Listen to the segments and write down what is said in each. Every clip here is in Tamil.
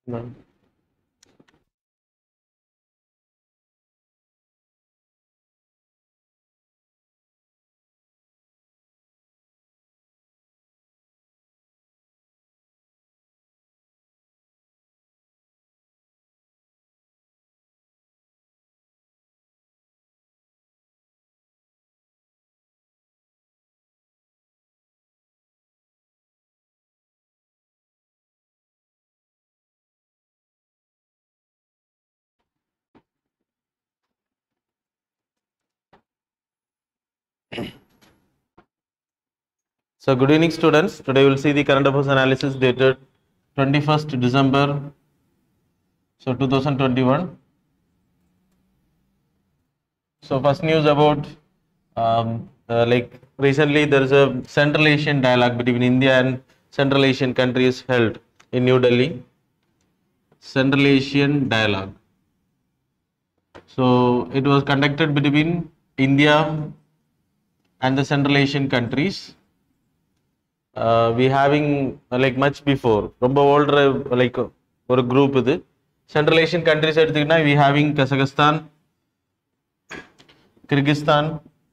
None. So good evening students. Today we will see the current affairs analysis dated 21st December so 2021. So first news about um, uh, like recently there is a Central Asian dialogue between India and Central Asian countries held in New Delhi. Central Asian dialogue. So it was conducted between India and the Central Asian countries. Uh, we having uh, like much before ரொம்ப older like ஒரு group இது சென்ட்ரல் ஏஷியன் கண்ட்ரிஸ் எடுத்துக்கிட்டா we having Kazakhstan Kyrgyzstan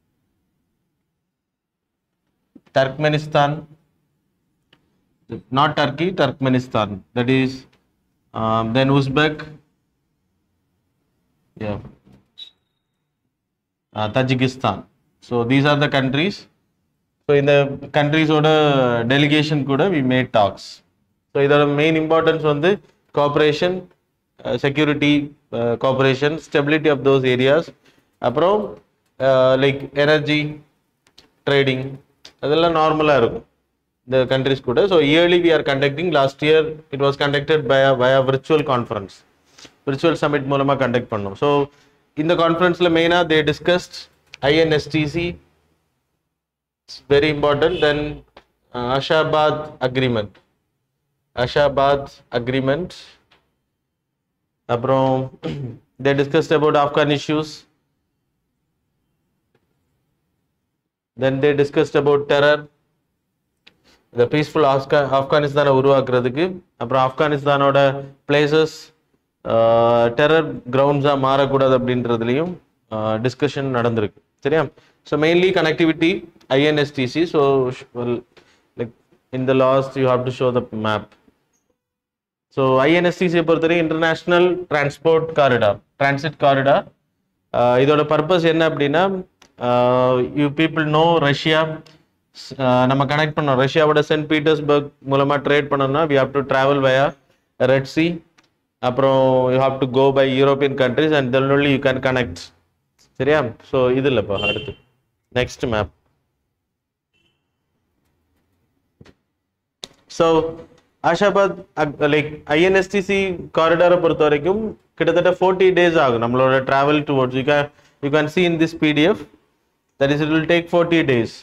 Turkmenistan not Turkey Turkmenistan that is um, then Uzbek yeah uh, Tajikistan so these are the countries so இந்த கண்ட்ரிஸோட டெலிகேஷன் கூட வி மேட் டாக்ஸ் ஸோ இதோட மெயின் இம்பார்ட்டன்ஸ் வந்து cooperation security cooperation stability of those areas அப்புறம் லைக் எனர்ஜி ட்ரேடிங் அதெல்லாம் நார்மலாக இருக்கும் இந்த கண்ட்ரிஸ் கூட so yearly we are conducting last year it was conducted by via virtual conference virtual summit மூலமாக கண்டக்ட் பண்ணோம் ஸோ இந்த கான்ஃபரன்ஸில் மெயினாக they discussed INSTC it's very important then uh, ashabad agreement ashabad agreement அப்புறம் they discussed about afghan issues then they discussed about terror the peaceful Afga- ஆப்கானிஸ்தானை உருவாக்குறதுக்கு அப்புறம் ஆப்கானிஸ்தானோட பிளேசஸ் டெரர் கிரவுண்ட்ஸாக மாறக்கூடாது அப்படின்றதுலையும் டிஸ்கஷன் நடந்திருக்கு சரியா so mainly connectivity INSTC so like in the last you have to show the map so ஐஎன்எஸ்டிசியை பொறுத்தவரை international transport corridor transit corridor இதோட பர்பஸ் என்ன அப்படின்னா யூ பீப்புள் நோ ரஷ்யா நம்ம கனெக்ட் பண்ணோம் ரஷ்யாவோட சென்ட் பீட்டர்ஸ்பர்க் மூலமாக ட்ரேட் பண்ணோம்னா we have to travel via Red Sea அப்புறம் you have to go by European countries and then only you can connect சரியா ஸோ இது இல்லைப்பா அடுத்து next map so Ashgabat like INSTC காரிடாரை பொறுத்த வரைக்கும் கிட்டத்தட்ட ஃபோர்ட்டி டேஸ் ஆகும் நம்மளோட travel towards you can you can see in this PDF that is it will take forty days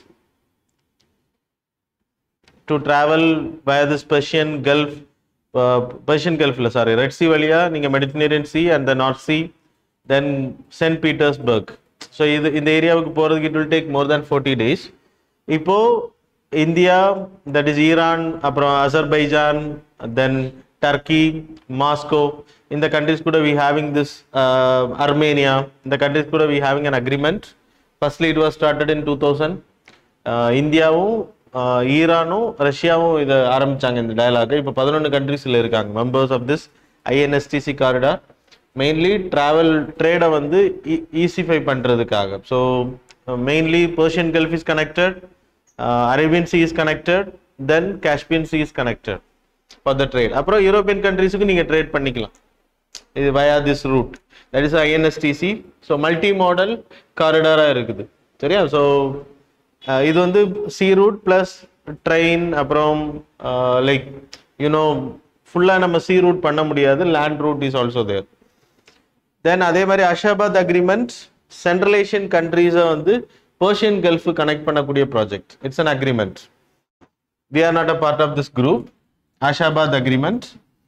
to travel via this Persian Gulf Persian கல்ஃபில் சாரி ரெட் சி வழியாக நீங்கள் Mediterranean Sea and the North Sea then Saint Petersburg so இது இந்த ஏரியாவுக்கு போகிறதுக்கு it will take more than forty days இப்போ இந்தியா தட் இஸ் ஈரான் அப்புறம் அசர்பைஜான் தென் டர்க்கி மாஸ்கோ இந்த கண்ட்ரிஸ் கூட வி ஹேவிங் திஸ் அர்மேனியா இந்த கண்ட்ரிஸ் கூட we having an agreement firstly it was started in two thousand இந்தியாவும் ஆஹ் ஈரானும் ரஷ்யாவும் இதை ஆரம்பிச்சாங்க இந்த டயலாக் இப்போ பதினொன்று கண்ட்ரீஸில் இருக்காங்க members of this INSTC corridor mainly travel ட்ரேடை வந்து ஈஸிஃபை பண்ணுறதுக்காக so mainly Persian Gulf is connected Arabian Sea is connected then Kashmir Sea is connected for the trade அப்புறம் யூரோப்பியன் கண்ட்ரீஸுக்கு நீங்கள் ட்ரேட் பண்ணிக்கலாம் இது via this route that is INSTC so multi modal காரிடாராக இருக்குது சரியா ஸோ இது வந்து சி ரூட் ப்ளஸ் ட்ரெயின் அப்புறம் லைக் யூனோ ஃபுல்லாக நம்ம சி ரூட் பண்ண முடியாது land root is also there then அதே மாதிரி அஷாபாத் அக்ரிமெண்ட் சென்ட்ரல் ஏஷியன் கண்ட்ரீஸை வந்து பர்ஷியன் கல்ஃப் கனெக்ட் பண்ணக்கூடிய project it's an agreement we are not a part of this group Ashgabat agreement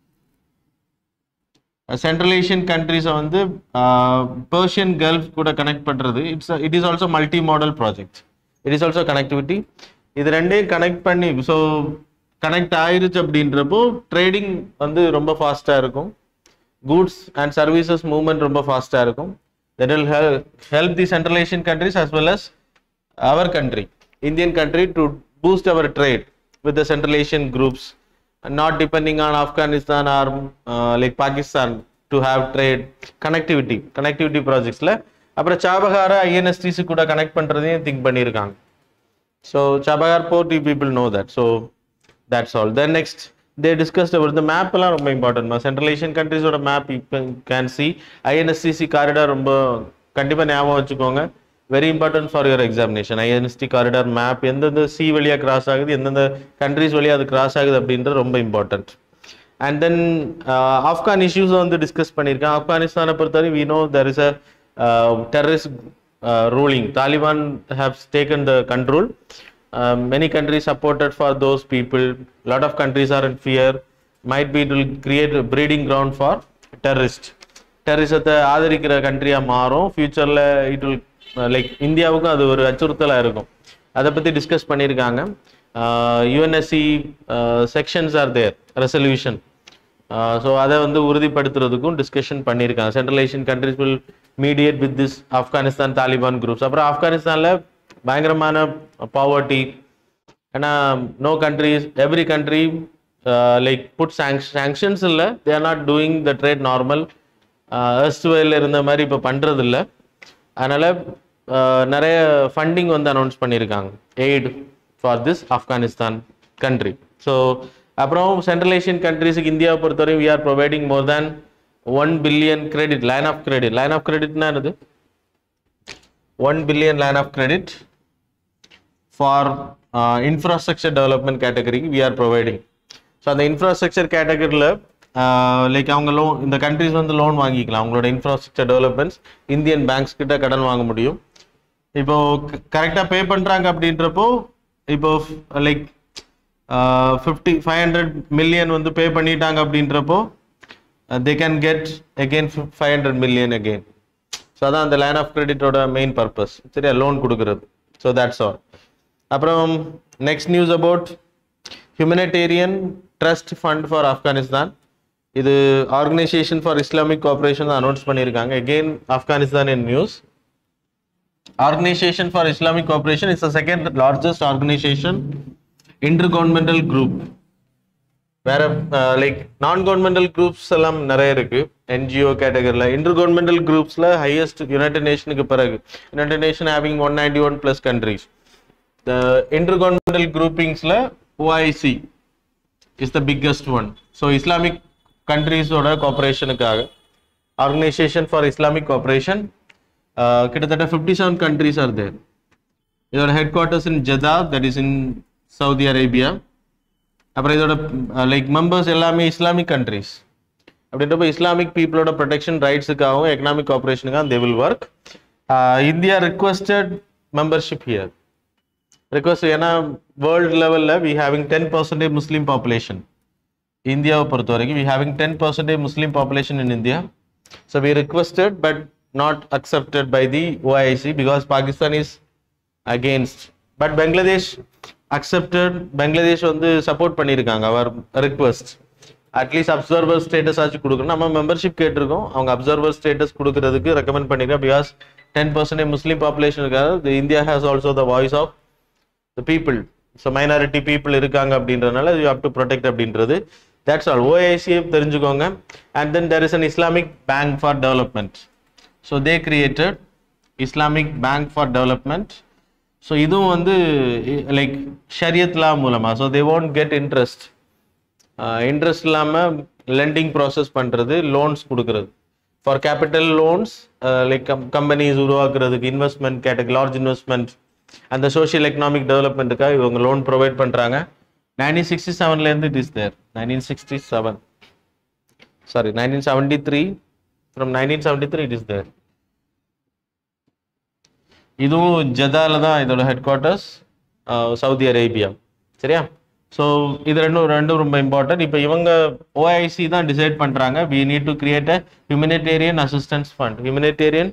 central Asian கண்ட்ரிஸை வந்து பர்ஷியன் கல்ஃப் கூட கனெக்ட் பண்ணுறது it's it is also multi modal project it is also connectivity இது ரெண்டையும் கனெக்ட் பண்ணி ஸோ கனெக்ட் ஆயிருச்சு அப்படின்றப்போ ட்ரேடிங் வந்து ரொம்ப ஃபாஸ்ட்டாக இருக்கும் கூட்ஸ் அண்ட் சர்வீசஸ் மூவ்மெண்ட் ரொம்ப ஃபாஸ்ட்டாக இருக்கும் that will help help the central asian countries as well as our country indian country to boost our trade with the central asian groups and not depending on afghanistan or uh, like pakistan to have trade connectivity connectivity projectsல அப்புறம் சாபகார ஐஎன்எஸ்டிசி கூட கனெக்ட் பண்றதையும் திங்க் பண்ணியிருக்காங்க So Chabahar port, you people know that. So that's all. Then next, they discussed about the map எல்லாம் ரொம்ப important. Central Asian countries ஓட map you can, can see. INSTC corridor ரொம்ப கண்டிப்பா ஞாபகம் வச்சுக்கோங்க very important for your examination INST corridor map எந்தெந்த சி வழியா கிராஸ் ஆகுது எந்தெந்த கண்ட்ரிஸ் வழியா அது கிராஸ் ஆகுது அப்படின்றது ரொம்ப important and then Afghan issues வந்து டிஸ்கஸ் பண்ணியிருக்கேன் ஆப்கானிஸ்தானை பொறுத்தவரை we know there is a terrorist ruling. Taliban have taken the control. Um, many countries supported for those people. A lot of countries are in fear. Might be it will create a breeding ground for terrorists. டெரரிசத்தை ஆதரிக்கிற கண்ட்ரியா மாறும் ஃபியூச்சர்ல இட் வில் லைக் இந்தியாவுக்கும் அது ஒரு அச்சுறுத்தலா இருக்கும் அதை பத்தி டிஸ்கஸ் பண்ணியிருக்காங்க UNSC sections are there resolution so அதை வந்து உறுதிப்படுத்துறதுக்கும் டிஸ்கஷன் பண்ணியிருக்காங்க central Asian countries will mediate with this Afghanistan Taliban groups அப்புறம் ஆப்கானிஸ்தானில் பயங்கரமான பாவர்ட்டி ஏன்னா no countries every country like put sanctions இல்லை they are not doing the trade normal எஸ்டுவேல இருந்த மாதிரி இப்போ பண்ணுறது இல்லை அதனால் நிறைய ஃபண்டிங் வந்து அனௌன்ஸ் பண்ணியிருக்காங்க aid for this Afghanistan country so அப்புறம் சென்ட்ரல் ஏஷியன் கண்ட்ரிஸுக்கு இந்தியாவை பொறுத்தவரை we are providing more than one billion credit line of credit line of கிரெடிட்னா என்னது one billion line of credit for infrastructure development கேட்டகரிக்கு வி ஆர் ப்ரொவைடிங் ஸோ அந்த இன்ஃப்ராஸ்ட்ரக்சர் கேட்டகரியில் லைக் அவங்க லோன் இந்த கண்ட்ரிஸ் வந்து லோன் வாங்கிக்கலாம் அவங்களோட இன்ஃப்ராஸ்ட்ரக்சர் டெவலப்மெண்ட்ஸ் இந்தியன் பேங்க்ஸ் கிட்ட கடன் வாங்க முடியும் இப்போ கரெக்டாக பே பண்ணுறாங்க அப்படின்றப்போ இப்போ like fifty five hundred million வந்து பே பண்ணிட்டாங்க அப்படின்றப்போ they can get again five hundred million again so அதான் அந்த லைன் ஆஃப் கிரெடிட்டோட மெயின் பர்பஸ் சரியா லோன் கொடுக்கறது ஸோ தேட்ஸ் ஆல் அப்புறம் next news about humanitarian trust fund for Afghanistan இது ஆர்கனைசேஷன் ஃபார் இஸ்லாமிக் கோஆப்ரேஷன் தான் அனௌன்ஸ் பண்ணியிருக்காங்க again Afghanistan in news organization for Islamic cooperation is the second largest organization inter governmental group வேற லைக் நான் கவர்மெண்டல் குரூப்ஸ் எல்லாம் நிறைய இருக்கு என்ஜிஓ கேட்டகரியில் இன்டர் கவர்மெண்டல் குரூப்ஸ்ல ஹையஸ்ட் யுனைடெட் நேஷனுக்கு பிறகு United Nation having one ninety one plus countries inter governmental குரூப்பிங்ஸ்ல OIC is the biggest one so Islamic கண்ட்ரீஸோட கோஆப்ரேஷனுக்காக ஆர்கனைசேஷன் ஃபார் இஸ்லாமிக் கோஆப்ரேஷன் கிட்டத்தட்ட fifty seven countries are there இதோட headquarters in Jeddah that is in Saudi Arabia அப்புறம் இதோட லைக் மெம்பர்ஸ் எல்லாமே இஸ்லாமிக் கண்ட்ரிஸ் அப்படின்றப்ப இஸ்லாமிக் பீப்புளோட ப்ரொடெக்ஷன் ரைட்ஸுக்காகவும் எக்கனாமிக் கோஆப்ரேஷனுக்காக they will work India requested membership here request ஏன்னா வேர்ல்டு லெவலில் we having ten percentage Muslim population இந்தியாவை பொறுத்த வரைக்கும் we having ten percentage Muslim population in India so we requested but not accepted by the OIC because Pakistan is against but Bangladesh accepted Bangladesh வந்து சப்போர்ட் பண்ணியிருக்காங்க our request at least observer status ஆச்சு கொடுக்கணும் நம்ம மெம்பர்ஷிப் கேட்டிருக்கோம் அவங்க அப்சர்வர் ஸ்டேட்டஸ் கொடுக்கறதுக்கு ரெக்கமெண்ட் பண்ணிருக்கேன் because ten percentage Muslim population இருக்காது India has also the voice of the people so minority people இருக்காங்க அப்படின்றதுனால யூ ஹவ் டு ப்ரொடெக்ட் அப்படின்றது தட்ஸ் ஆல் ஓஐசியை தெரிஞ்சுக்கோங்க and then there is an Islamic bank for development so they created Islamic bank for development so இதுவும் வந்து லைக் ஷரியத் லா மூலமாக so they won't get interest interest இல்லாமல் லெண்டிங் ப்ராசஸ் பண்ணுறது லோன்ஸ் கொடுக்கறது for capital loans like com companies உருவாக்குறதுக்கு இன்வெஸ்ட்மெண்ட் கேட்டகரி லார்ஜ் இன்வெஸ்ட்மெண்ட் அந்த சோஷியல் எக்கனாமிக் டெவலப்மெண்ட்டுக்காக இவங்க லோன் ப்ரொவைட் பண்ணுறாங்க நைன்டீன் சிக்ஸ்டி செவன்லேருந்து it is there nineteen sixty seven sorry nineteen seventy three from nineteen seventy three it is there இதுவும் ஜதால தான் இதோட ஹெட் குவார்ட்டர்ஸ் சவுதி அரேபியா சரியா ஸோ இது ரெண்டும் ரெண்டும் ரொம்ப இம்பார்ட்டன்ட் இப்போ இவங்க ஓஐசி தான் டிசைட் பண்ணுறாங்க we need to create a humanitarian assistance fund humanitarian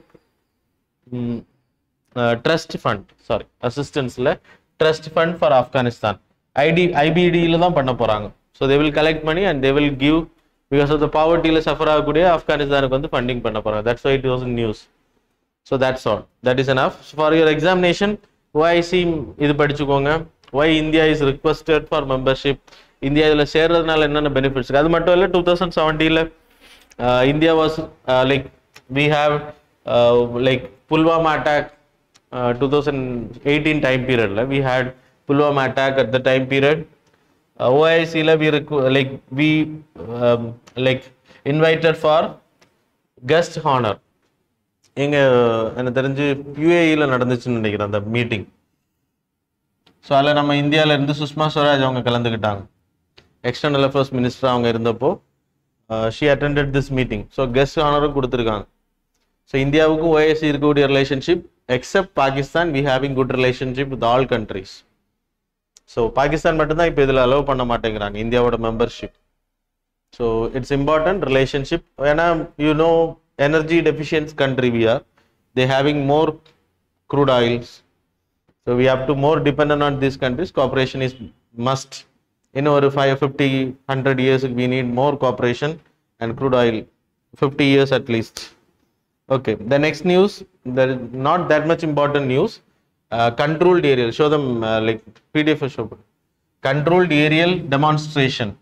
trust fund sorry அசிஸ்டன்ஸில் trust fund for Afghanistan ID ஐபிடியில் தான் பண்ண போகிறாங்க so they will collect money and they will give because of the பாவர்ட்டியில் சஃபர் ஆகக்கூடிய ஆப்கானிஸ்தானுக்கு வந்து ஃபண்டிங் பண்ண போகிறாங்க that's why it was news so that's all that is enough for your examination OIC இது படிச்சுக்கோங்க why India is requested for membership India இதில் சேர்றதுனால என்னென்ன பெனிஃபிட்ஸ் அது மட்டும் இல்லை டூ தௌசண்ட் செவன்ட்டியில் India was like we have like Pulwama attack two thousand eighteen time பீரியடில் we had Pulwama attack at the time period ஓஐசியில் we like we like invited for guest honour எங்க எனக்கு தெரிஞ்சு யூஏஇல நடந்துச்சுன்னு நினைக்கிறேன் அந்த மீட்டிங் ஸோ அதில் நம்ம இந்தியால இருந்து சுஷ்மா ஸ்வராஜ் அவங்க கலந்துக்கிட்டாங்க எக்ஸ்டர்னல் அஃபேர்ஸ் மினிஸ்டர் அவங்க இருந்தப்போ she attended this meeting so guest ஆனரும் கொடுத்துருக்காங்க ஸோ இந்தியாவுக்கும் ஓஎஸ்சி இருக்கக்கூடிய relationship except Pakistan we having good relationship with all countries so Pakistan மட்டும்தான் இப்போ இதில் அலோவ் பண்ண மாட்டேங்கிறாங்க இந்தியாவோட membership so it's important relationship ஏன்னா you know energy deficiency country we are they having more crude oils so we have to more dependent on these countries cooperation is must in over 5 50 100 years we need more cooperation and crude oil 50 years at least okay the next news there is not that much important news uh, controlled aerial show them uh, like pdf show controlled aerial demonstration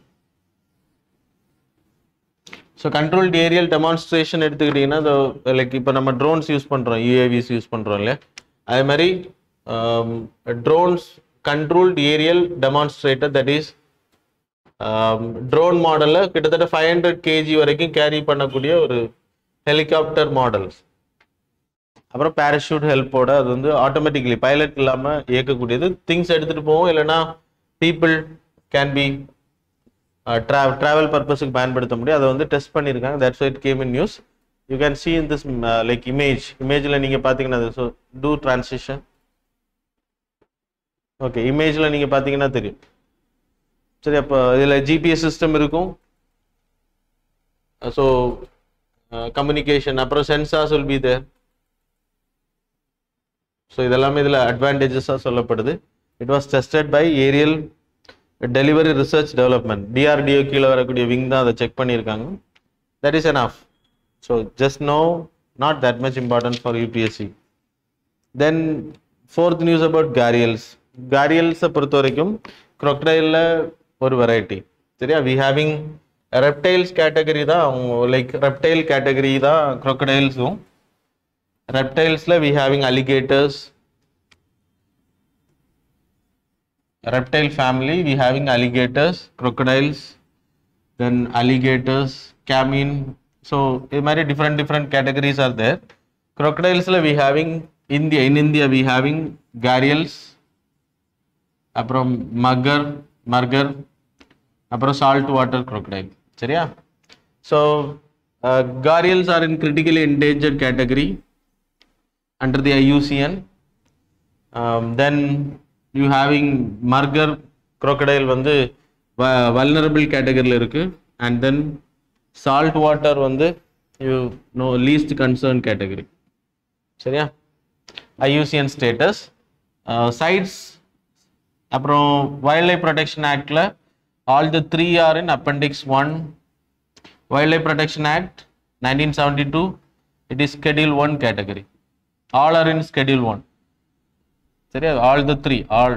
so controlled aerial demonstration எடுத்துக்கிட்டிங்கன்னா லைக் இப்போ நம்ம ட்ரோன்ஸ் யூஸ் பண்ணுறோம் யூஏவிஸ் யூஸ் பண்ணுறோம் இல்லையா அதே மாதிரி drones controlled aerial demonstrator that is drone மாடலில் கிட்டத்தட்ட ஃபைவ் ஹண்ட்ரட் கேஜி வரைக்கும் கேரி பண்ணக்கூடிய ஒரு ஹெலிகாப்டர் மாடல்ஸ் அப்புறம் பேராஷூட் ஹெல்ப்போட அது வந்து ஆட்டோமேட்டிக்லி பைலட் இல்லாமல் இயக்கக்கூடியது திங்ஸ் எடுத்துகிட்டு போவோம் இல்லைன்னா பீப்புள் கேன் பி ட்ராவல் பர்பஸுக்கு பயன்படுத்த முடியும் அதை வந்து டெஸ்ட் பண்ணியிருக்காங்க that's it came in news you can see in this like image இமேஜில் நீங்கள் பார்த்தீங்கன்னா ஸோ டூ ட்ரான்சிஷன் ஓகே இமேஜில் நீங்கள் பார்த்தீங்கன்னா தெரியும் சரி அப்போ இதில் ஜிபிஎஸ் சிஸ்டம் இருக்கும் ஸோ கம்யூனிகேஷன் அப்புறம் sensors will be there so இதெல்லாமே இதில் அட்வான்டேஜஸாக சொல்லப்படுது it was tested by aerial delivery research development DRDO கீழே வரக்கூடிய விங் தான் அதை செக் பண்ணியிருக்காங்க that is enough so just no not that much important for UPSC then fourth news about gharials காரியல்ஸை பொறுத்த வரைக்கும் crocodile-ல ஒரு வெரைட்டி சரியா வி ஹேவிங் ரெப்டைல்ஸ் கேட்டகரி தான் அவங்க லைக் ரெப்டைல் கேட்டகரி தான் crocodiles-உம் ரெப்டைல்ஸில் we having alligators reptile family we having alligators crocodiles then alligators camine so இது மாதிரி different different categories are there crocodiles ல we having india in india we having gharials அப்புறம் மகர் மர்கர் அப்புறம் சால்ட் வாட்டர் crocodile சரியா so gharials are in critically endangered category under the IUCN um, then you having mugger crocodile வந்து வல்னரபிள் கேட்டகரியில் இருக்கு அண்ட் தென் சால்ட் வாட்டர் வந்து you know least concern category சரியா ஐயூசிஎன் ஸ்டேட்டஸ் சைட்ஸ் அப்புறம் வைல்ட் லைஃப் ப்ரொடெக்ஷன் ஆக்டில் all the three are in appendix one wild life protection act nineteen seventy two it is schedule one category all are in schedule one சரியா all the three all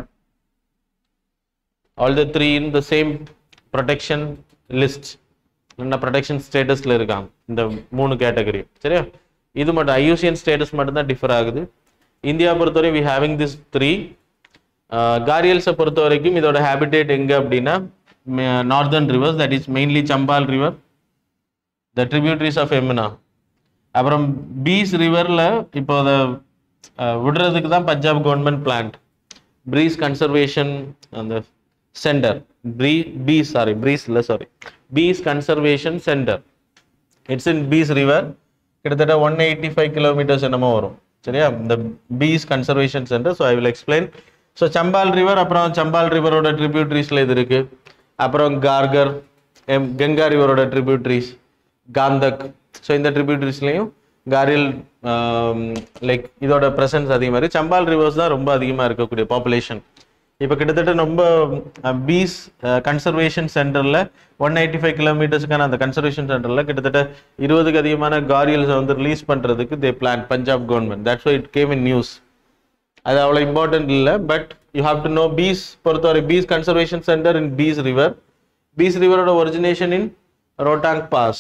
all the three in the same protection list என்ன ப்ரொடெக்ஷன் ஸ்டேட்டஸில் இருக்காங்க இந்த மூணு கேட்டகரி சரியா இது மட்டும் ஐயூசியன் ஸ்டேட்டஸ் மட்டும்தான் டிஃபர் ஆகுது இந்தியா பொறுத்தவரை வி ஹேவிங் திஸ் த்ரீ காரியல்ஸை பொறுத்த வரைக்கும் இதோட ஹேபிடேட் எங்கே அப்படின்னா northern rivers that is mainly Chambal river the tributaries of Yamuna அப்புறம் பீஸ் ரிவரில் இப்போ அதை விடுறதுக்கு தான் Punjab government planned breeze conservation அந்த சென்டர் ப்ரீ பீஸ் சாரி ப்ரீஸ் இல்லை sorry Beas conservation centre it's in Beas river கிட்டத்தட்ட ஒன் எயிட்டி ஃபைவ் கிலோமீட்டர்ஸ் என்னமோ வரும் சரியா இந்த Beas conservation centre so I will explain so Chambal river அப்புறம் சம்பால் ரிவரோட ட்ரிபியூட்ரிஸில் இது இருக்கு அப்புறம் கார்கர் எம் கங்கா ரிவரோட ட்ரிபியூட்ரிஸ் காந்தக் ஸோ இந்த ட்ரிபியூட்ரிஸ்லையும் காரில் லைக் இதோட ப்ரெசன்ஸ் அதிகமாக இருக்குது சம்பால் ரிவர்ஸ் தான் ரொம்ப அதிகமாக இருக்கக்கூடிய பாப்புலேஷன் இப்போ கிட்டத்தட்ட ரொம்ப பீஸ் கன்சர்வேஷன் சென்டரில் ஒன் எயிட்டி ஃபைவ் கிலோமீட்டர்ஸ்க்கான அந்த கன்சர்வேஷன் சென்டரில் கிட்டத்தட்ட இருபதுக்கு அதிகமான காரியல்ஸை வந்து ரிலீஸ் பண்ணுறதுக்கு they plan Punjab government that's why it came in news அது அவ்வளோ இம்பார்ட்டன்ட் இல்லை but you have to know Beas பொறுத்தவரை Beas conservation centre in Beas river Beas ரிவரோட origination in Rohtang pass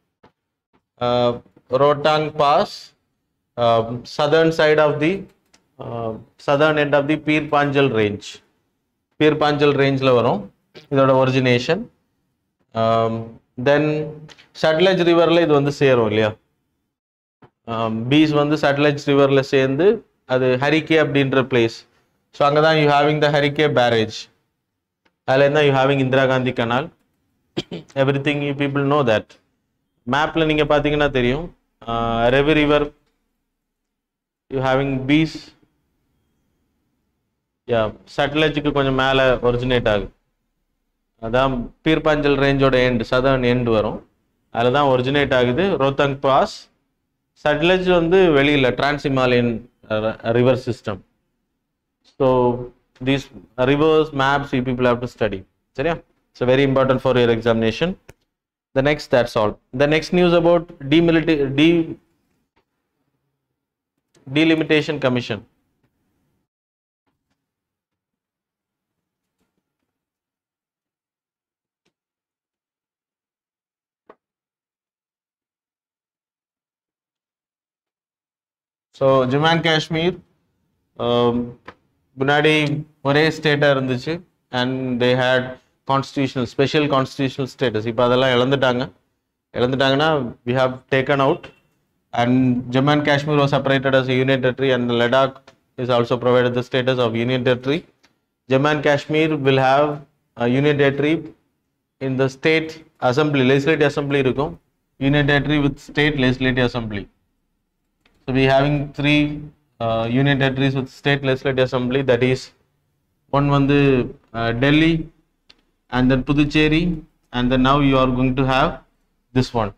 Rohtang pass southern side of the southern end of the Pir Panjal range Pir Panjal ரேஞ்சில் வரும் இதோட ஒரிஜினேஷன் தென் சட்லஜ் ரிவரில் இது வந்து சேரும் இல்லையா பீஸ் வந்து சட்லஜ் ரிவரில் சேர்ந்து அது ஹரிகே அப்படின்ற பிளேஸ் ஸோ அங்கே தான் you having the Harike barrage அதில் இருந்தால் you having Indira Gandhi canal every thing you people know that மேப்பில் நீங்கள் பார்த்தீங்கன்னா தெரியும் Ravi river you having Beas yeah சட்லஜுக்கு கொஞ்சம் மேலே ஒரிஜினேட் ஆகுது அதான் பீர்பாஞ்சல் ரேஞ்சோட எண்ட் சதர்ன் எண்ட் வரும் அதில் தான் ஒரிஜினேட் ஆகுது ரோத்தங் பாஸ் சட்லஜ் வந்து வெளியில் trans Himalayan river system so these rivers maps you people have to study சரியா it's very important for your examination the next that's all the next news about டிமிலிட்டி டி delimitation commission so Jammu and Kashmir முன்னாடி ஒரே ஸ்டேட்டாக இருந்துச்சு and they had constitutional special constitutional status இப்போ அதெல்லாம் இழந்துட்டாங்க இழந்துட்டாங்கன்னா we have taken out and Jammu and Kashmir was separated as a union territory and Ladakh is also provided the status of union territory. Jammu and Kashmir will have a union territory in the state assembly, legislative assembly இருக்கும் union territory with state legislative assembly. So we having three uh, union territories with state legislative assembly that is one வந்து uh, Delhi and then Puducherry and then now you are going to have this one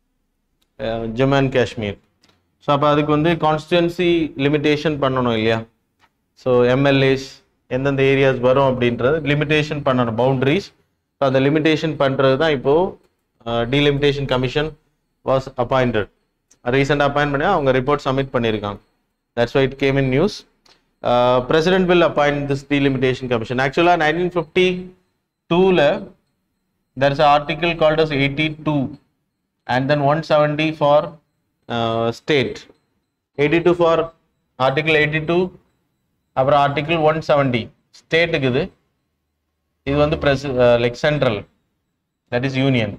Jammu and Kashmir so அப்போ அதுக்கு வந்து கான்ஸ்டியூன்சி லிமிட்டேஷன் பண்ணணும் இல்லையா ஸோ எம்எல்ஏஸ் எந்தெந்த ஏரியாஸ் வரும் அப்படின்றது லிமிட்டேஷன் பண்ணணும் பவுண்டரிஸ் ஸோ அந்த லிமிட்டேஷன் பண்ணுறது தான் இப்போது டீலிமிட்டேஷன் கமிஷன் வாஸ் அப்பாயிண்டட் ரீசெண்டாக அப்பாயின்ட் பண்ணி அவங்க ரிப்போர்ட் சப்மிட் பண்ணியிருக்காங்க that's why it came in news president will appoint this delimitation commission ஆக்சுவலாக நைன்டீன் ஃபிஃப்டி டூவில் there is an article called as 82 and then 170 for uh, state 82 for article 82 அப்புறம் article 170 ஸ்டேட்டுக்கு இது இது வந்து பிரஸ் like central that is union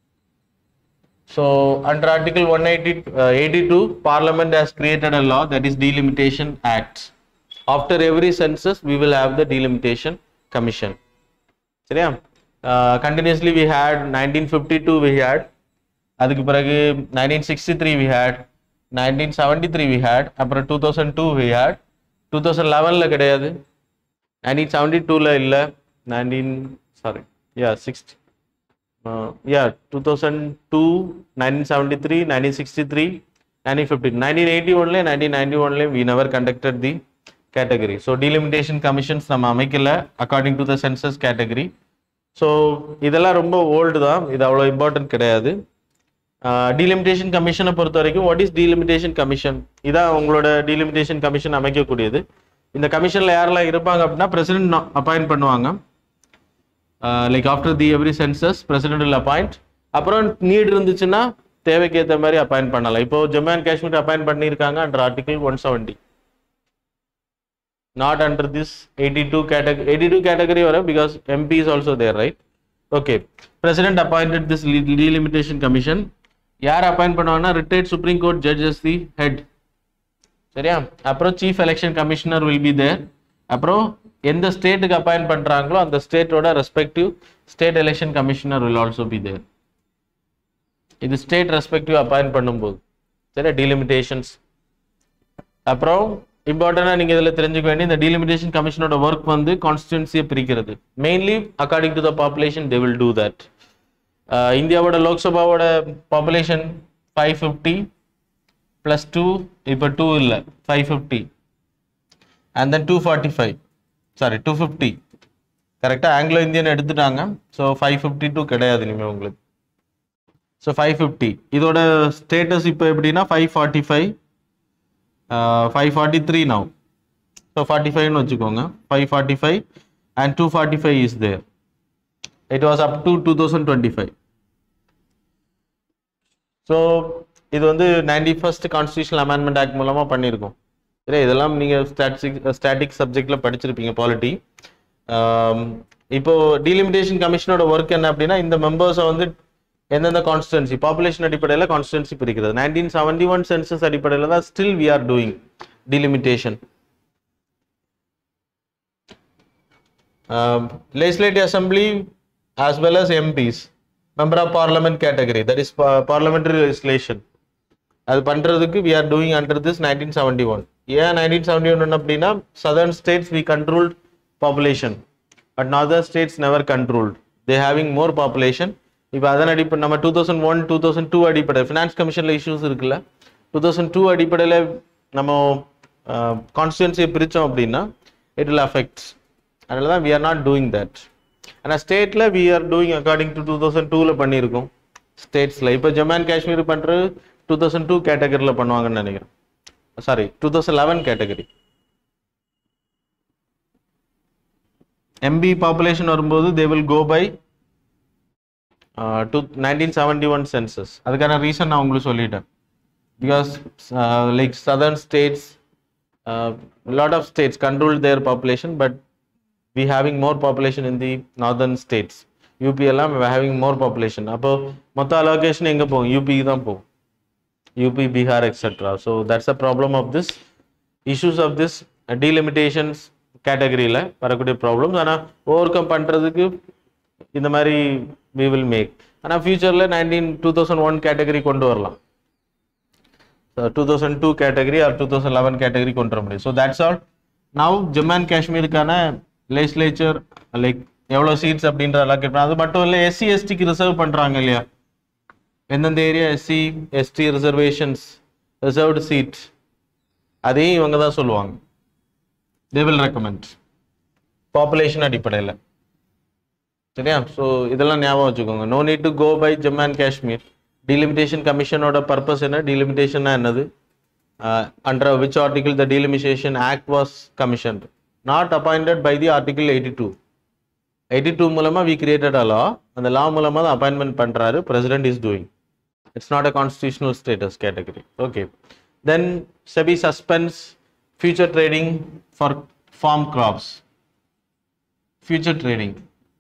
So under Article 180, uh, 82, Parliament has created a law that is Delimitation Act. After every census, we will have the Delimitation Commission. சரியா continuously we had nineteen fifty two we had அதுக்கு பிறகு nineteen sixty three we had nineteen seventy three we had அப்புறம் two thousand two we had two thousand லெவனில் கிடையாது நைன்டீன் செவன்டி டூவில் இல்லை nineteen sorry yeah sixty uh, yeah 2002 1973 1963 1950 1981 ல 1991 ல we never conducted the category so delimitation commissions நம்ம அமைக்கல according to the census category so இதெல்லாம் ரொம்ப ஓல்டு தான் இது அவ்வளோ இம்பார்ட்டன்ட் கிடையாது டீலிமிட்டேஷன் கமிஷனை பொறுத்த வரைக்கும் வாட் இஸ் டீலிமிட்டேஷன் கமிஷன் இதான் உங்களோட டீலிமிட்டேஷன் கமிஷன் அமைக்கக்கூடியது இந்த கமிஷன்ல யாரெல்லாம் இருப்பாங்க அப்படின்னா பிரசிடென்ட் அப்பாயிண்ட் பண்ணுவாங்க like after the every census president will appoint அப்புறம் நீட் இருந்துச்சுன்னா தேவைக்கு ஏற்ற மாதிரி அப்பாயிண்ட் பண்ணலாம் இப்போ ஜம்மு அண்ட் காஷ்மீர் அப்பாயிண்ட் பண்ணியிருக்காங்க under article one seventy not under this eighty two category eighty two category வரும் because MP is also there right okay president appointed this delimitation commission யார் அப்பாயிண்ட் பண்ணுவாங்கன்னா retired supreme court judges the head சரியா அப்புறம் chief election commissioner will be there அப்புறம் எந்த ஸ்டேட்டுக்கு அப்பாயிண்ட் பண்றாங்களோ அந்த ஸ்டேட்டோட respective state election commissioner will also be there இது ஸ்டேட் ரெஸ்பெக்டிவ் அப்பாயிண்ட் பண்ணும்போது சரியா டீலிமிட்டேஷன்ஸ் அப்புறம் இம்பார்ட்டண்டாக நீங்கள் இதில் தெரிஞ்சுக்க வேண்டிய இந்த டீலிமிட்டேஷன் கமிஷனோட ஒர்க் வந்து கான்ஸ்டியூன்சியை பிரிக்கிறது mainly according to the population they will do that இந்தியாவோட லோக்சபாவோட population five fifty plus two இப்போ டூ இல்லை five fifty and then two forty five sorry two fifty கரெக்டாக ஆங்கிலோ இந்தியன் எடுத்துட்டாங்க ஸோ ஃபைவ் ஃபிஃப்டி டூ கிடையாது இனிமேல் உங்களுக்கு ஸோ ஃபைவ் ஃபிஃப்டி இதோட ஸ்டேட்டஸ் இப்போ எப்படின்னா five forty five five forty three now so forty ஃபைவ்னு வச்சுக்கோங்க five forty five and two forty five is there it was up to two thousand twenty five so இது வந்து ninety first constitutional amendment act மூலமாக பண்ணியிருக்கோம் சரி இதெல்லாம் நீங்கள் ஸ்டாட்டிக் ஸ்டாட்டிக் சப்ஜெக்டில் படிச்சிருப்பீங்க பாலிட்டி இப்போ டீலிமிட்டேஷன் கமிஷனோட ஒர்க் என்ன அப்படின்னா இந்த மெம்பர்ஸை வந்து எந்தெந்த கான்ஸ்டன்சி பாப்புலேஷன் அடிப்படையில் கான்ஸ்டன்சி பிரிக்கிறது நைன்டீன் செவன்டி ஒன் சென்சஸ் அடிப்படையில் தான் still we are doing delimitation legislative assembly as well as MPs, member of parliament category, that is pa- parliamentary legislation. அது பண்றதுக்கு we are doing under this 1971 ஏன் 1971 அப்படின்னா southern states we controlled population but northern states never controlled they having more population இப்போ அதன் அடிப்படை நம்ம two thousand one two thousand two அடிப்படை ஃபினான்ஸ் கமிஷனில் இஷ்யூஸ் இருக்குல்ல டூ தௌசண்ட் டூ அடிப்படையில் நம்ம கான்ஸ்டியூன்சியை பிரித்தோம் அப்படின்னா இட் will affect அதனால தான் we are not doing that ஆனால் ஸ்டேட்டில் we are doing according to two thousand டூவில் பண்ணியிருக்கோம் ஸ்டேட்ஸில் இப்போ ஜம்மு அண்ட் காஷ்மீர் பண்ணுறது டூ தௌசண்ட் டூ கேட்டகரியில் பண்ணுவாங்கன்னு நினைக்கிறேன் sorry two thousand eleven category MP population வரும்போது they will go by to nineteen seventy one census அதுக்கான ரீசன் நான் உங்களுக்கு சொல்லிட்டேன் because like southern states lot of states control their population but we having more population in the northern states UP எல்லாம் having more population அப்போ மொத்த அலோகேஷன் எங்கே போகும் யூபிக்கு தான் போகும் UP Bihar etcetera so that's a problem of this issues of this delimitations கேட்டகரியில் வரக்கூடிய ப்ராப்ளம்ஸ் ஆனால் ஓவர் கம் பண்ணுறதுக்கு இந்த மாதிரி வி வில் மேக் ஆனால் ஃபியூச்சரில் nineteen two thousand one category கொண்டு வரலாம் two thousand two category or two thousand eleven category கொண்டு வர முடியும் so that's all now Jammu and காஷ்மீருக்கான லெஜிஸ்லேச்சர் லைக் எவ்வளோ சீட்ஸ் அப்படின்ற அலோகேட் அது மட்டும் இல்லை எஸ்சி எஸ்டிக்கு ரிசர்வ் பண்ணுறாங்க இல்லையா எந்தெந்த area SC ST reservations reserved seat அதையும் இவங்க தான் சொல்லுவாங்க தே வில் ரெக்கமெண்ட் பாப்புலேஷன் அடிப்படையில் சரியா ஸோ இதெல்லாம் ஞாபகம் வச்சுக்கோங்க no need to go by Jammu and Kashmir delimitation கமிஷனோட பர்பஸ் என்ன டீலிமிட்டேஷன்னா என்னது under which article the delimitation act was commission not appointed by the article eighty two eighty two மூலமாக வி கிரியேட்டட் அ லா அந்த லா மூலமாக தான் அப்பாயின்மெண்ட் பண்ணுறாரு president is doing it's not a constitutional status category okay then SEBI suspends future trading for farm crops future trading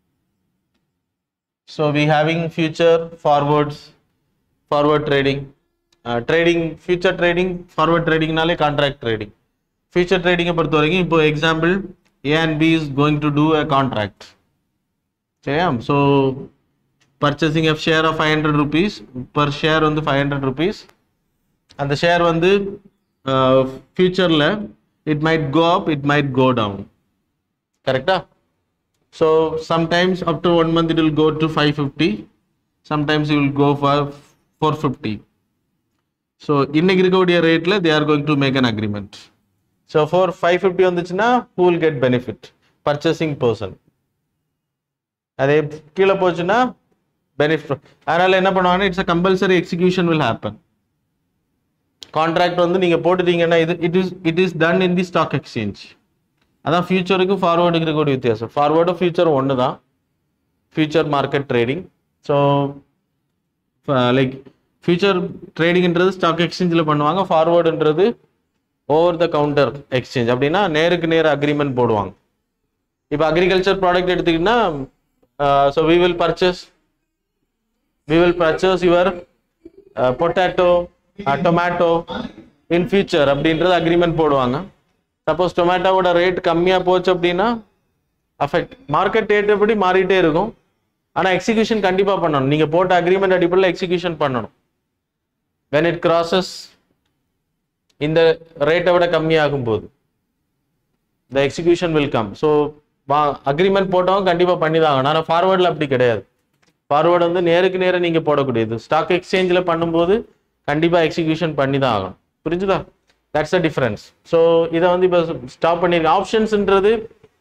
so we having future forwards forward trading trading future trading forward ட்ரேடிங்னாலே கான்ட்ராக்ட் ட்ரேடிங் ஃபியூச்சர் ட்ரேடிங்கை பொறுத்த வரைக்கும் இப்போ example A and B is going to do a contract சரியா so purchasing of share of five hundred rupees per share வந்து ஃபைவ் ஹண்ட்ரட் ருபீஸ் அந்த ஷேர் வந்து ஃபியூச்சரில் it might go up it might go down கரெக்டா so sometimes up to one month it will go to five fifty sometimes will go for four fifty so இன்னைக்கு இருக்கக்கூடிய ரேட்டில் they are going to make an agreement so four five fifty வந்துச்சுன்னா who will get benefit purchasing person அதே கீழே போச்சுன்னா பெனிஃபிட் அதனால என்ன பண்ணுவாங்கன்னா it's a compulsory execution will happen contract வந்து நீங்கள் போட்டுட்டீங்கன்னா இது it is it is done in the stock exchange அதான் ஃபியூச்சருக்கு ஃபார்வர்டுக்கு இருக்கக்கூடிய வித்தியாசம் ஃபார்வர்டும் ஃபியூச்சரும் ஒன்று தான் future market trading so like future ட்ரேடிங்ன்றது ஸ்டாக் எக்ஸ்சேஞ்சில் பண்ணுவாங்க ஃபார்வர்டுன்றது ஓவர் த கவுண்டர் எக்ஸ்சேஞ்ச் அப்படின்னா நேருக்கு நேர் அக்ரிமெண்ட் போடுவாங்க இப்போ அக்ரிகல்ச்சர் ப்ராடக்ட் எடுத்துக்கிட்டிங்கன்னா so we will purchase we will purchase your potato tomato in future அப்படின்றது அக்ரிமெண்ட் போடுவாங்க சப்போஸ் டொமேட்டோவோட ரேட் கம்மியாக போச்சு அப்படின்னா அஃபெக்ட் மார்க்கெட் ரேட் எப்படி மாறிட்டே இருக்கும் ஆனால் எக்ஸிகியூஷன் கண்டிப்பாக பண்ணணும் நீங்கள் போட்ட அக்ரிமெண்ட் அடிப்படையில் எக்ஸிகியூஷன் பண்ணணும் வென் இட் கிராசஸ் இந்த ரேட்டை விட கம்மியாகும் போது the execution will come so வா அக்ரிமெண்ட் போட்டவங்க கண்டிப்பாக பண்ணி தான் ஆகணும் ஆனால் ஃபார்வர்டில் அப்படி கிடையாது ஃபார்வர்டு வந்து நேருக்கு நேரம் நீங்கள் போடக்கூடியது ஸ்டாக் எக்ஸ்சேஞ்சில் பண்ணும்போது கண்டிப்பாக எக்ஸிகியூஷன் பண்ணி தான் ஆகணும் புரிஞ்சுதா தட்ஸ் அ டிஃப்ரென்ஸ் ஸோ இதை வந்து இப்போ ஸ்டாப் பண்ணியிருக்கேன் ஆப்ஷன்ஸ்ன்றது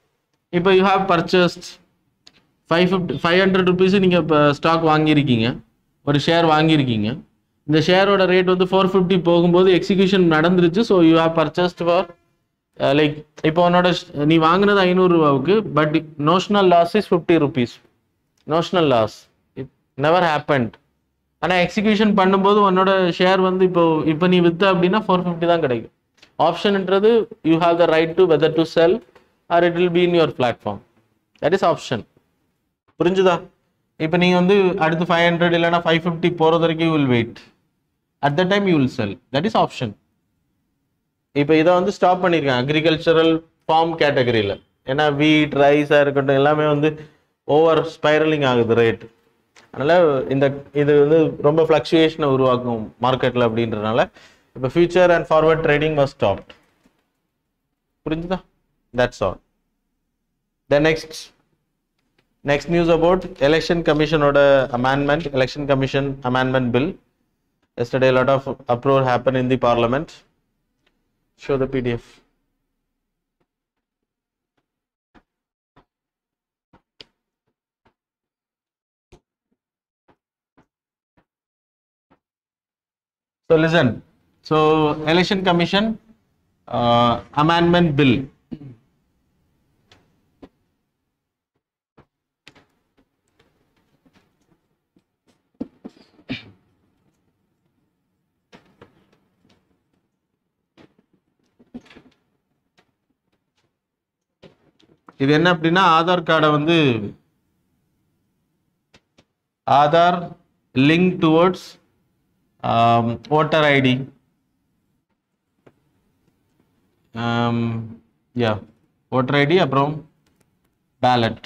இப்போ you have purchased five fifty five hundred rupees நீங்கள் இப்போ ஸ்டாக் வாங்கியிருக்கீங்க ஒரு ஷேர் வாங்கியிருக்கீங்க இந்த ஷேரோட ரேட் வந்து ஃபோர் ஃபிஃப்டி போகும்போது எக்ஸிக்யூஷன் நடந்துருச்சு so you have purchased for like இப்போ உன்னோட ஷ்- நீ வாங்கினது ஐநூறுரூவாவுக்கு but notional loss is fifty rupees notional loss it never happened ஆனால் எக்ஸிக்யூஷன் பண்ணும்போது உன்னோட ஷேர் வந்து இப்போ இப்போ நீ வித்த அப்படின்னா ஃபோர் ஃபிஃப்டி தான் கிடைக்கும் ஆப்ஷன்ன்றது you have the right to whether to sell or it will be in your platform that is option புரிஞ்சுதா இப்போ நீங்கள் வந்து அடுத்து ஃபைவ் ஹண்ட்ரட் இல்லைனா ஃபைவ் ஃபிஃப்டி போகிறது வரைக்கும் will wait at the time you will sell that is option இப்போ இதை வந்து ஸ்டாப் பண்ணியிருக்கேன் அக்ரிகல்ச்சரல் ஃபார்ம் கேட்டகரியில் ஏன்னா வீட் ரைஸாக இருக்கட்டும் எல்லாமே வந்து ஓவர் ஸ்பைரலிங் ஆகுது ரேட் அதனால் இந்த இது வந்து ரொம்ப ஃப்ளக்சுவேஷனை உருவாக்கும் மார்க்கெட்டில் அப்படின்றனால இப்போ future and forward trading was stopped புரிஞ்சுதா that's all the next next news about election கமிஷனோட amendment election commission amendment bill yesterday a lot of uproar happened in the parliament show the pdf so listen so election commission uh, amendment bill இது என்ன அப்படின்னா ஆதார் கார்டை வந்து Aadhaar link towards voter ID யா ஓட்டர் ஐடி அப்புறம் பேலட்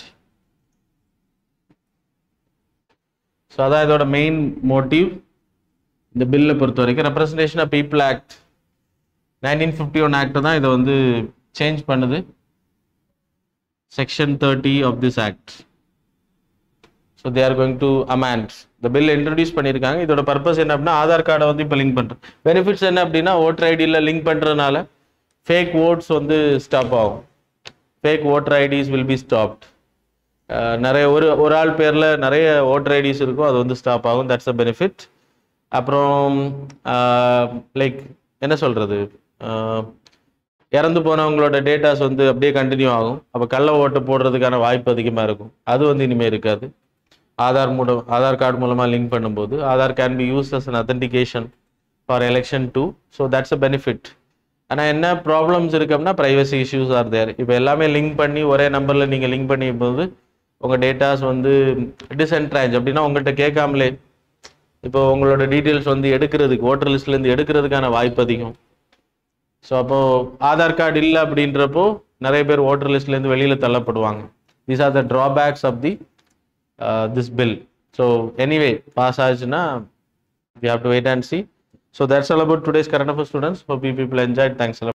ஸோ அதான் இதோட மெயின் மோட்டிவ் இந்த பில்லை பொறுத்த வரைக்கும் representation of people act nineteen fifty one act தான் இதை வந்து சேஞ்ச் பண்ணுது section 30 of this act so they are going to amend the bill introduce பண்ணியிருக்காங்க இதோட பர்பஸ் என்ன அப்படின்னா ஆதார் கார்டை வந்து இப்போ லிங்க் பண்ணுறோம் பெனிஃபிட்ஸ் என்ன அப்படின்னா ஓட்டர் ஐடியில் லிங்க் பண்ணுறதுனால ஃபேக் ஓட்ஸ் வந்து ஸ்டாப் ஆகும் fake voter IDs will be stopped நிறைய ஒரு ஒரு ஆள் பேரில் நிறைய ஓட்டர் ஐடிஸ் இருக்கும் அது வந்து ஸ்டாப் ஆகும் தட்ஸ் அ பெனிஃபிட் அப்புறம் லைக் என்ன சொல்கிறது இறந்து போனவங்களோட டேட்டாஸ் வந்து அப்படியே கண்டினியூ ஆகும் அப்போ கள்ள ஓட்டு போடுறதுக்கான வாய்ப்பு அதிகமாக இருக்கும் அது வந்து இனிமேல் இருக்காது ஆதார் மூலம் ஆதார் கார்டு மூலமாக லிங்க் பண்ணும்போது Aadhaar can be use as an authentication for election too so that's a benefit ஆனால் என்ன ப்ராப்ளம்ஸ் இருக்கு அப்படின்னா ப்ரைவசி இஷ்யூஸ் ஆர் தேர் இப்போ எல்லாமே லிங்க் பண்ணி ஒரே நம்பரில் நீங்கள் லிங்க் பண்ணி போது உங்கள் டேட்டாஸ் வந்து டிஸ்என்ட்ராஞ்ச் அப்படின்னா உங்கள்கிட்ட கேட்காமலே இப்போ உங்களோட டீட்டெயில்ஸ் வந்து எடுக்கிறதுக்கு ஓட்டர் லிஸ்ட்லேருந்து எடுக்கிறதுக்கான வாய்ப்பு அதிகம் ஸோ அப்போ ஆதார் கார்டு இல்லை அப்படின்றப்போ நிறைய பேர் ஓட்டர் லிஸ்ட்லேருந்து வெளியில் தள்ளப்படுவாங்க these are the drawbacks of the this bill so anyway pass ஆச்சுன்னா we have to wait and see so that's all about today's current affair students hope you people enjoy thanks